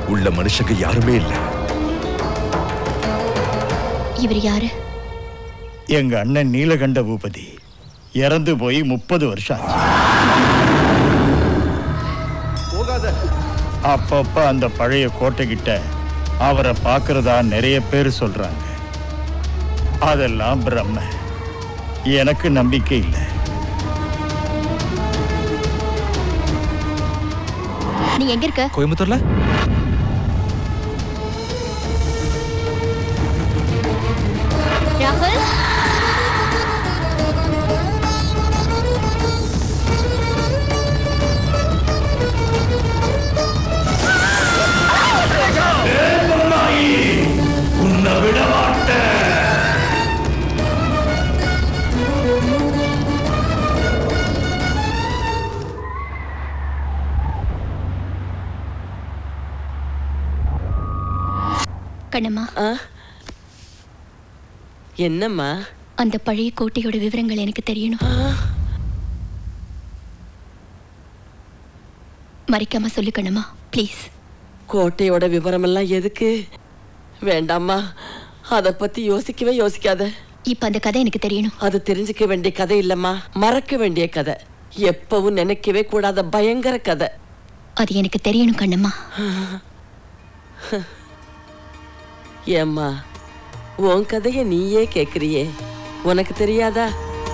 உள்ள மனுஷங்க யாருமே இல்ல இவர் யாரு எங்க அண்ணன் நீலகண்ட பூபதி இறந்து போய் முப்பது வருஷம் ஆச்சு அப்பப்ப அந்த பழைய கோட்டைக்கிட்ட அவரை பார்க்கறதா நிறைய பேர் சொல்றாங்க அதெல்லாம் பிரம்ம எனக்கு நம்பிக்கை இல்லை நீ எங்க இருக்க கோயம்புத்தூர்ல ராகுல் உன்னை விட மாட்டேன் கண்ணம்மா ஆ? என்னம்மா அந்த பழைய கோட்டையோட விவரங்கள் எனக்கு தெரியணும் மறைக்காம சொல்லு கண்ணம்மா ப்ளீஸ் கோட்டையோட விவரமெல்லாம் எதுக்கு வேண்டாம்மா அத பத்தி யோசிக்கவே யோசிக்காத இப்ப அந்த கதை எனக்கு தெரியணும் அது தெரிஞ்சுக்க வேண்டிய கதை இல்லம்மா மறக்க வேண்டிய கதை எப்பவும் நினைக்கவே கூடாத பயங்கர கதை அது எனக்கு தெரியணும் கண்ணம்மா ஏம்மா உன் கதைய நீயே கேக்குறியே உனக்கு தெரியாதா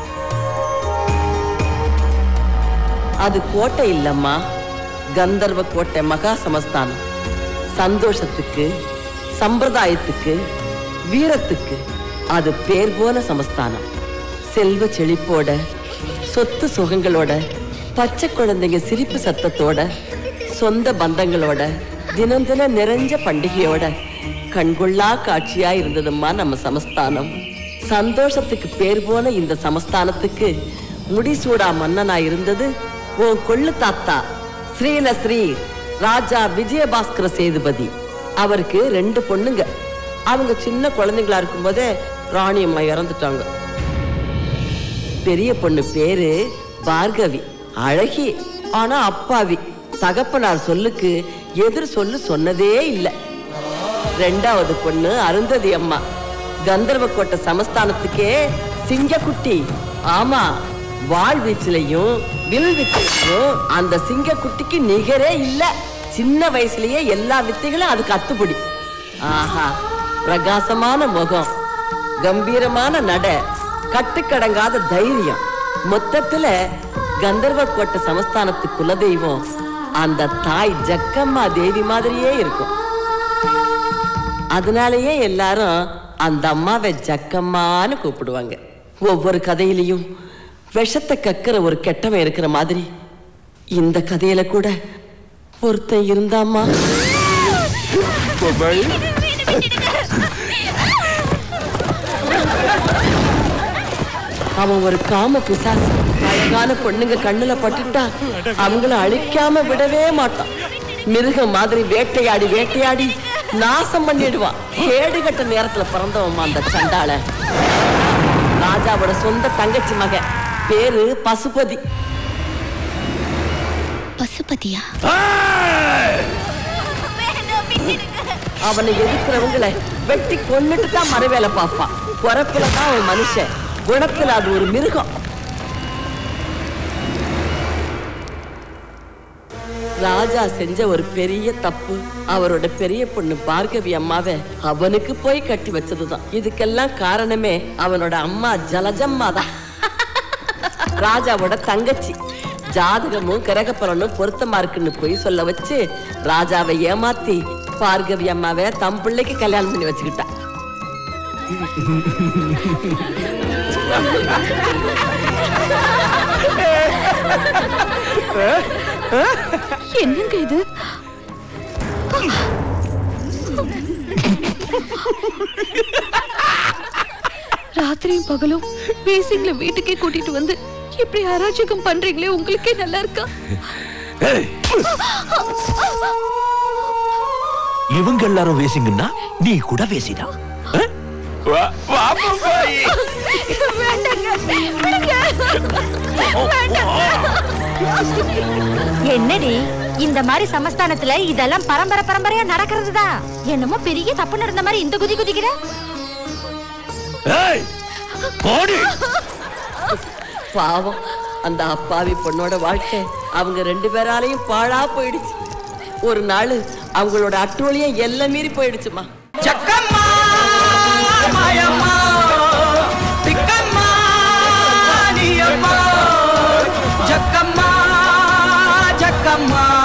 அது கோட்டை இல்லம்மா கந்தர்வ கோட்டை மகா சமஸ்தானம் சந்தோஷத்துக்கு சம்பிரதாயத்துக்கு வீரத்துக்கு அது பேர் போன சமஸ்தானம் செல்வ செழிப்போட சொத்து சுகங்களோட பச்சை குழந்தைங்க சிரிப்பு சத்தத்தோட சொந்த பந்தங்களோட தினம் தினம் நிறைஞ்ச பண்டிகையோட கண்கொள்ளா காட்சியா இருந்ததும்மா நம்ம சமஸ்தானம் சந்தோஷத்துக்கு பேர் போன இந்த சமஸ்தானத்துக்கு முடிசூடா மன்னனா இருந்தது உன் கொள்ளு தாத்தா ஸ்ரீல ஸ்ரீ ராஜா விஜயபாஸ்கர சேதுபதி அவருக்கு ரெண்டு பொண்ணுங்க அவங்க சின்ன குழந்தைங்களா இருக்கும்போதே ராணி அம்மா இறந்துட்டாங்க பெரிய பொண்ணு பேரு பார்கவி அழகி ஆனா அப்பாவி தகப்பனார் சொல்லுக்கு எதிர் சொல்லு சொன்னதே இல்லை ரெண்டாவது பொண்ணு அருந்ததி அம்மா கந்தர்வ கோட்டை சமஸ்தானத்துக்கே சிங்கக்குட்டி ஆமா வாழ் வீச்சிலையும் வில் வித்தையும் அந்த சிங்கக்குட்டிக்கு நிகரே இல்ல சின்ன வயசுலயே எல்லா வித்தைகளும் அதுக்கு அத்துப்படி ஆஹா பிரகாசமான முகம் கம்பீரமான நட கட்டுக்கடங்காத தைரியம் மொத்தத்துல கந்தர்வ கோட்டை சமஸ்தானத்து குலதெய்வம் அந்த தாய் ஜக்கம்மா தேவி மாதிரியே இருக்கும் அதனாலயே எல்லாரும் அந்த அம்மாவை ஜக்கம்மான்னு கூப்பிடுவாங்க ஒவ்வொரு கதையிலையும் விஷத்தை கக்கிற ஒரு கெட்டவன் இருக்கிற மாதிரி இந்த கதையில கூட ஒருத்தன் இருந்தாம்மா அவன் ஒரு காம பிசாசு அழகான பொண்ணுங்க கண்ணுல பட்டுட்டா அவங்கள அழிக்காம விடவே மாட்டான் மிருகம் மாதிரி வேட்டையாடி வேட்டையாடி நாசம் பண்ணிடுவான் கேடுகட்ட நேரத்துல பிறந்தவன் அந்த சண்டாள ராஜாவோட சொந்த தங்கச்சி மகன் பேரு பசுபதி பசுபதியா அவனை எதிர்க்கிறவங்கள வெட்டி கொன்னுட்டு தான் மறுவேலை பார்ப்பான் பிறப்புல தான் அவன் மனுஷன் குணத்துல அது ஒரு மிருகம் ராஜா செஞ்ச ஒரு பெரிய தப்பு அவரோட பெரிய பொண்ணு பார்கவி அம்மாவை அவனுக்கு போய் கட்டி வச்சதுதான் இதுக்கெல்லாம் காரணமே அவனோட அம்மா ஜலஜம்மா தான் ராஜாவோட தங்கச்சி ஜாதகமும் கிரகப்பலனும் பொருத்தமா இருக்குன்னு போய் சொல்ல வச்சு ராஜாவை ஏமாத்தி பார்கவி அம்மாவை தம் பிள்ளைக்கு கல்யாணம் பண்ணி வச்சுக்கிட்டா என்னங்க இது ராத்திரியும் பகலும் பேசிங்ல வீட்டுக்கே கூட்டிட்டு வந்து இப்படி அராஜகம் பண்றீங்களே உங்களுக்கே நல்லா இருக்கா இவங்க எல்லாரும் வேசிங்கன்னா நீ கூட வேசிடா வேண்டாங்க விடுங்க. வேண்டாங்க. என்னடி இந்த மாதிரி சமஸ்தானத்துல இதெல்லாம் பரம்பரை பரம்பரையா நடக்கிறது தான் என்னமோ பெரிய தப்பு நடந்த மாதிரி இந்த குதி குதிக்கிற ஏய் போடி பாவம் அந்த அப்பாவி பொண்ணோட வாழ்க்கை அவங்க ரெண்டு பேராலையும் பாழா போயிடுச்சு ஒரு நாள் அவங்களோட அட்டோழியம் எல்லாம் மீறி போயிடுச்சுமா ஜக்கம்மா மாயம்மா திக்கம்மா நீயம்மா ஜக்கம்மா ஜக்கம்மா